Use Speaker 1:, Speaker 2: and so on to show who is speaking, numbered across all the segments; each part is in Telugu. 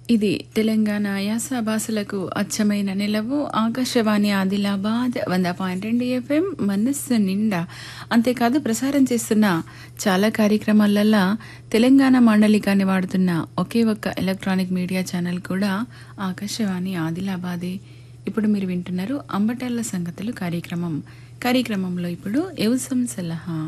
Speaker 1: ఇది తెలంగాణ యాస భాషలకు అచ్చమైన నిలవు ఆకాశవాణి ఆదిలాబాద్ వంద పాయింట్ రెండు ఎఫ్ఎం మనస్సు నిండా అంతేకాదు ప్రసారం చేస్తున్న చాలా కార్యక్రమాలల్లో తెలంగాణ మాండలికాన్ని వాడుతున్న ఒకే ఒక్క ఎలక్ట్రానిక్ మీడియా ఛానల్ కూడా ఆకాశవాణి ఆదిలాబాదే ఇప్పుడు మీరు వింటున్నారు అంబటాళ్ల సంగతులు కార్యక్రమం కార్యక్రమంలో ఇప్పుడు ఎవసం సలహా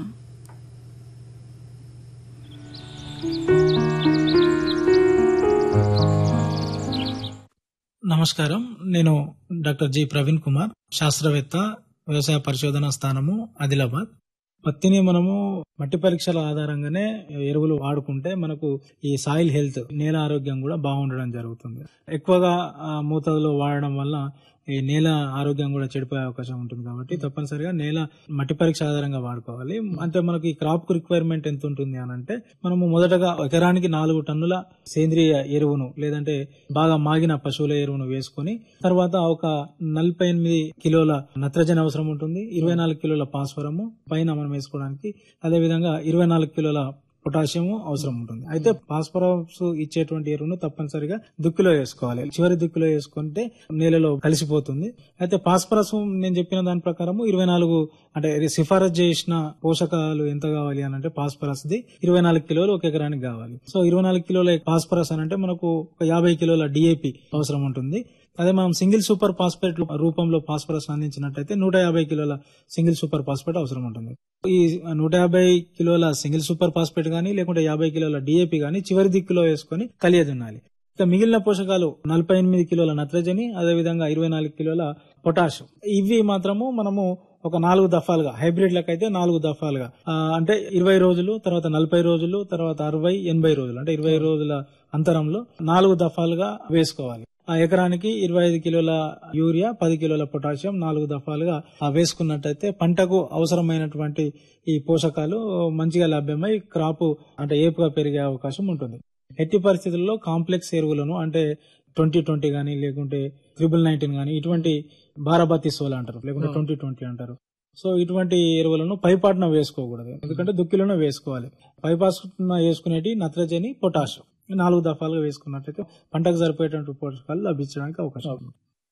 Speaker 2: నమస్కారం నేను డాక్టర్ జి ప్రవీణ్ కుమార్ శాస్త్రవేత్త వ్యవసాయ పరిశోధన స్థానము ఆదిలాబాద్ పత్తిని మనము మట్టి పరీక్షల ఆధారంగానే ఎరువులు వాడుకుంటే మనకు ఈ సాయిల్ హెల్త్ నేల ఆరోగ్యం కూడా బాగుండడం జరుగుతుంది ఎక్కువగా ఆ, మోతాదులో వాడడం వల్ల ఈ నేల ఆరోగ్యం కూడా చెడిపోయే అవకాశం ఉంటుంది కాబట్టి తప్పనిసరిగా నేల మట్టి పరీక్ష ఆధారంగా వాడుకోవాలి అంటే మనకి క్రాప్ కు రిక్వైర్మెంట్ ఎంత ఉంటుంది అని అంటే మనము మొదటగా ఎకరానికి నాలుగు టన్నుల సేంద్రియ ఎరువును లేదంటే బాగా మాగిన పశువుల ఎరువును వేసుకొని తర్వాత ఒక నలభై ఎనిమిది కిలోల నత్రజని అవసరం ఉంటుంది ఇరవై నాలుగు కిలోల పాస్వరము పైన మనం వేసుకోవడానికి అదే విధంగా ఇరవై నాలుగు కిలోల పొటాషియం అవసరం ఉంటుంది అయితే ఫాస్ఫరస్ ఇచ్చేటువంటి ఎరువును తప్పనిసరిగా దుక్కిలో వేసుకోవాలి చివరి దుక్కిలో వేసుకుంటే నేలలో కలిసిపోతుంది అయితే ఫాస్ఫరస్ నేను చెప్పిన దాని ప్రకారం ఇరవై నాలుగు అంటే సిఫారసు చేసిన పోషకాలు ఎంత కావాలి అని అంటే ఫాస్ఫరస్ ది ఇరవై నాలుగు కిలోలు ఒక ఎకరానికి కావాలి సో ఇరవై నాలుగు కిలోల ఫాస్ఫరస్ అని అంటే మనకు ఒక యాభై కిలోల డిఏపి అవసరం ఉంటుంది అదే మనం సింగిల్ సూపర్ ఫాస్ఫేట్ రూపంలో ఫాస్ఫరస్ అందించినట్టయితే నూట యాభై కిలోల సింగిల్ సూపర్ ఫాస్ఫేట్ అవసరం ఉంటుంది ఈ నూట యాభై కిలోల సింగిల్ సూపర్ ఫాస్ఫేట్ గానీ లేకుంటే యాభై కిలోల డిఏపి గానీ చివరి దిక్కులో వేసుకొని కలియదున్నాలి ఇక మిగిలిన పోషకాలు నలభై ఎనిమిది కిలోల నత్రజని అదే విధంగా ఇరవై నాలుగు కిలోల పొటాష్ ఇవి మాత్రము మనము ఒక నాలుగు దఫాలుగా హైబ్రిడ్ లకైతే నాలుగు దఫాలుగా ఆ, అంటే ఇరవై రోజులు తర్వాత నలభై రోజులు తర్వాత అరవై ఎనభై రోజులు అంటే ఇరవై రోజుల అంతరంలో నాలుగు దఫాలుగా వేసుకోవాలి ఆ ఎకరానికి ఇరవై ఐదు కిలోల యూరియా పది కిలోల పొటాషియం నాలుగు దఫాలుగా ఆ వేసుకున్నట్టయితే పంటకు అవసరమైనటువంటి ఈ పోషకాలు మంచిగా లభ్యమై క్రాప్ అంటే ఏపుగా పెరిగే అవకాశం ఉంటుంది ఎట్టి పరిస్థితుల్లో కాంప్లెక్స్ ఎరువులను అంటే ట్వంటీ ట్వంటీ గానీ లేకుంటే త్రిబుల్ నైన్టీన్ గానీ ఇటువంటి బారాబతి సోల్ అంటారు లేకుంటే ట్వంటీ ట్వంటీ అంటారు సో ఇటువంటి ఎరువులను పైపాటున వేసుకోకూడదు ఎందుకంటే దుక్కిలోనే వేసుకోవాలి పైపాటున వేసుకునేటి నత్రజని పొటాష్ నాలుగు దఫాలుగా వేసుకున్నట్లయితే పంటకు సరిపోయేటువంటి పోషకాలు లభించడానికి అవకాశం ఉంది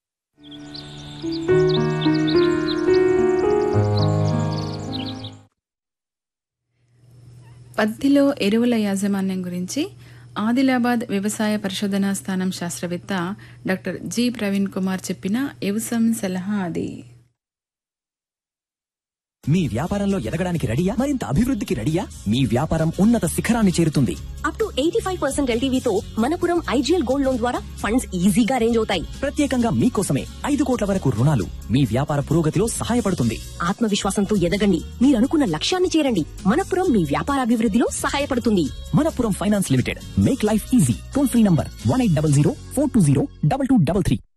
Speaker 1: పత్తిలో ఎరువుల యాజమాన్యం గురించి ఆదిలాబాద్ వ్యవసాయ పరిశోధనా స్థానం శాస్త్రవేత్త డాక్టర్ జి ప్రవీణ్ కుమార్ చెప్పిన ఎవసం సలహా అది
Speaker 3: మీ వ్యాపారంలో ఎదగడానికి రెడీయా మరింత అభివృద్ధికి రెడీయా మీ వ్యాపారం ఉన్నత శిఖరాన్ని చేరుతుంది
Speaker 4: up to eighty five percent ఎల్టీవీతో మనపురం ఐజీఎల్ గోల్డ్ లోన్ ద్వారా ఫండ్స్ ఈజీగా రేంజ్ అవుతాయి
Speaker 3: ప్రత్యేకంగా మీకోసమే ఐదు కోట్ల వరకు రుణాలు మీ వ్యాపార పురోగతిలో సహాయపడుతుంది
Speaker 4: ఆత్మవిశ్వాసంతో ఎదగండి మీరు అనుకున్న లక్ష్యాన్ని చేరండి మనపురం మీ వ్యాపారాభివృద్ధిలో సహాయపడుతుంది
Speaker 3: Manappuram finance limited make life easy toll free number one eight double zero four two zero double two double three